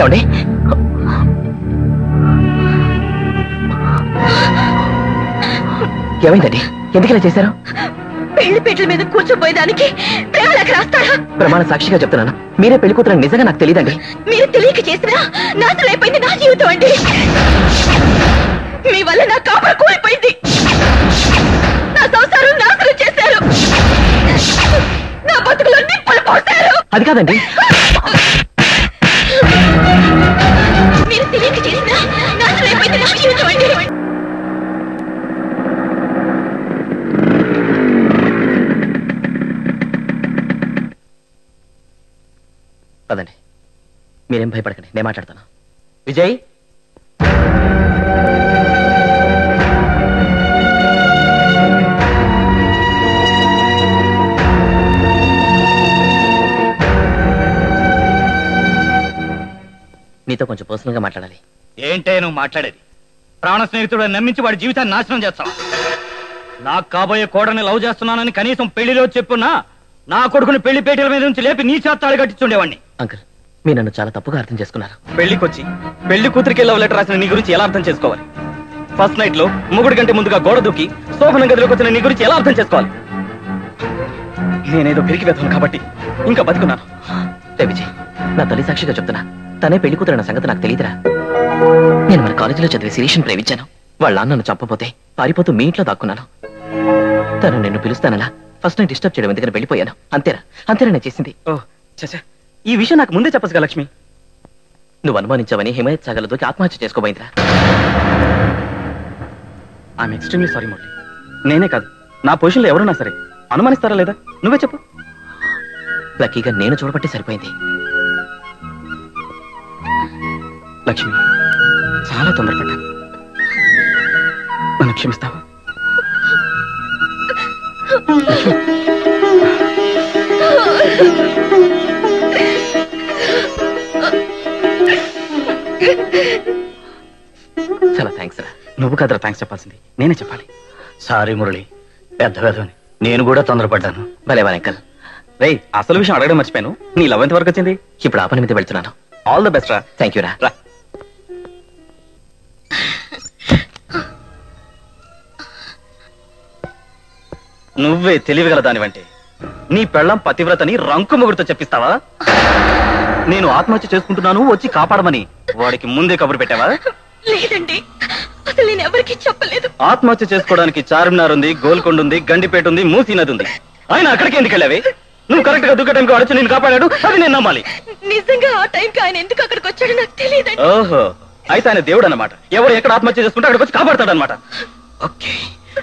ఏమండి ఏమైందండి ఎందుకు ఇలా చేశారు పెళ్లి పీటల మీద కూర్చోపోయేదానికి ప్రేమలకు రాస్తాడా ప్రమాణ సాక్షిగా చెప్తున్నాను మీరే పెళ్లి కూతురని నిజంగా నాకు తెలియదండి మీరు తెలియక చేసినా నాశనం అయిపోయింది నా జీవితం అండి మీ వల్ల నా కాపురం కూలిపోయింది నా సంసారం నాశనం చేశారు నా బతుకులో నిప్పులు పోశారు అది కాదండి మీరు తెలియక చేసినా నాశనం అయిపోయింది నా జీవితం అండి పదండి మీరేం భయపడకండి నేను మాట్లాడతాను విజయ్ నీతో కొంచెం పర్సనల్ గా మాట్లాడాలి ఏంటే నువ్వు మాట్లాడేది ప్రాణ స్నేహితుడు నమ్మించి వాడి జీవితాన్ని నాశనం చేస్తావా నాకు కాబోయే కోడని లవ్ చేస్తున్నానని కనీసం పెళ్లిలో చెప్పున్నా నా కొడుకుని పెళ్లి పేటల మీద నుంచి లేపి నీ చేతాడు కట్టించుండేవాడిని అంకుల్ మీరు నన్ను చాలా తప్పుగా అర్థం చేసుకున్నారు పెళ్లికొచ్చి పెళ్లి కూతురికి లవ్ లెటర్ రాసిన నీ గురించి ఎలా అర్థం చేసుకోవాలి ఫస్ట్ నైట్ లో ముగుడు కంటే ముందుగా గోడ దూకి శోభనం గదిలోకి వచ్చిన నీ గురించి ఎలా అర్థం చేసుకోవాలి నేనేదో పిరికి వెతాను కాబట్టి ఇంకా బతుకున్నాను రే విజయ్ నా తల్లి సాక్షిగా చెప్తున్నా తనే పెళ్లి కూతురన్న సంగతి నాకు తెలియదురా నేను మన కాలేజీలో చదివే శిరీష్ని ప్రేమించాను వాళ్ళ నాన్న నన్ను చంపపోతే పారిపోతూ మీ ఇంట్లో దాక్కున్నాను తను నిన్ను పిలుస్తానలా ఫస్ట్ నైట్ డిస్టర్బ్ చేయడం ఎందుకని వెళ్ళిపోయాను అంతేరా అంతేనా నేను చేసింది ఓ చచ్చా ఈ విషయం నాకు ముందే చెప్పచ్చుగా లక్ష్మి నువ్వు అనుమానించావని హిమాయత్ సాగర్లో దూకి ఆత్మహత్య చేసుకోబోయిందిరా ఐఎమ్ ఎక్స్ట్రీమ్లీ సారీ మురళి నేనే కాదు నా పొజిషన్లో ఎవరున్నా సరే అనుమానిస్తారా లేదా నువ్వే చెప్పు లక్కీగా నేను చూడబట్టి సరిపోయింది లక్ష్మి చాలా తొందరపడ్డాను నన్ను క్షమిస్తావా చాలా థ్యాంక్స్ రా నువ్వు కదరా థ్యాంక్స్ చెప్పాల్సింది నేనే చెప్పాలి సారీ మురళి పెద్ద పెద్దవని నేను కూడా తొందరపడ్డాను భలేవా అంకల్ రేయ్ అసలు విషయం అడగడం మర్చిపోయాను నీ లవ్ ఎంత వరకు వచ్చింది ఇప్పుడు ఆ పని మీద వెళ్తున్నాను ఆల్ ద బెస్ట్ రా థ్యాంక్ యూ రా రా నువ్వే తెలివిగల దానివంటే నీ పెళ్ళం పతివ్రతని రంకు మొగుడుతో చెప్పిస్తావా నేను ఆత్మహత్య చేసుకుంటున్నాను వచ్చి కాపాడమని వాడికి ముందే కబురు పెట్టావా లేదండి అసలు నేను ఎవరికీ చెప్పలేదు ఆత్మహత్య చేసుకోవడానికి చార్మినార్ ఉంది గోల్కొండ ఉంది గండిపేట ఉంది మూసీ నది ఉంది ఆయన అక్కడికి ఎందుకు వెళ్ళావే నువ్వు కరెక్ట్ గా దూకే టైంకి వాడొచ్చి నేను కాపాడాడు అది నేను నమ్మాలి నిజంగా ఆ టైంకి ఆయన ఎందుకు అక్కడికి వచ్చాడో నాకు తెలియదండి ఓహో అయితే ఆయన దేవుడు అన్నమాట ఎవరు ఎక్కడ ఆత్మహత్య చేసుకుంటే అక్కడికి వచ్చి కాపాడతాడు అనమాట ఓకే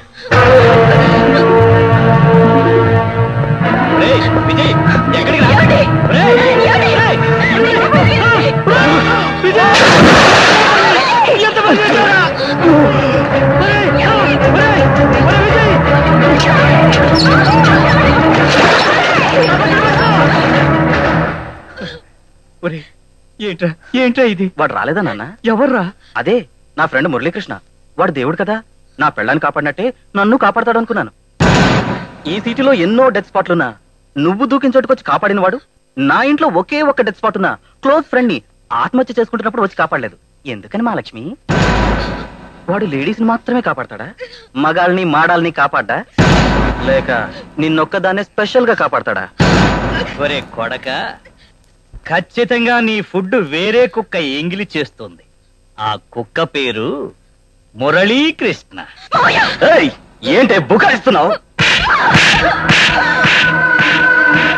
విజయ్ ఎక్కడికి రా? ఏమండి? రేయ్, ఏమండి? రేయ్, విజయ్! ఎంతమంది వచ్చారా? రేయ్, రేయ్, రేయ్, విజయ్! ఒరేయ్, ఏంట్రా ఏంట్రా ఇది వాడు రాలేదా నాన్న ఎవర్రా అదే నా ఫ్రెండ్ మురళీకృష్ణ వాడు దేవుడు కదా నా పెళ్ళాన్ని కాపాడినట్టే నన్ను కాపాడతాడు అనుకున్నాను ఈ సిటీలో ఎన్నో డెత్ స్పాట్లున్నా నువ్వు దూకిన చోటుకొచ్చి కాపాడిన వాడు నా ఇంట్లో ఒకే ఒక్క డెత్ స్పాట్ ఉన్నా క్లోజ్ ఫ్రెండ్ ని ఆత్మహత్య చేసుకుంటున్నప్పుడు వచ్చి కాపాడలేదు ఎందుకని మా లక్ష్మి వాడు లేడీస్ ని మాత్రమే కాపాడతాడా మగాల్ని మాడాల్ని కాపాడ్డా లేక నిన్నొక్కదాన్నే స్పెషల్ గా కాపాడతాడా ఒరే కొడక ఖచ్చితంగా నీ ఫుడ్ వేరే కుక్క ఎంగిలి చేస్తుంది ఆ కుక్క పేరు మురళీకృష్ణ ఏయ్, ఏంటే బుకాయిస్తున్నావు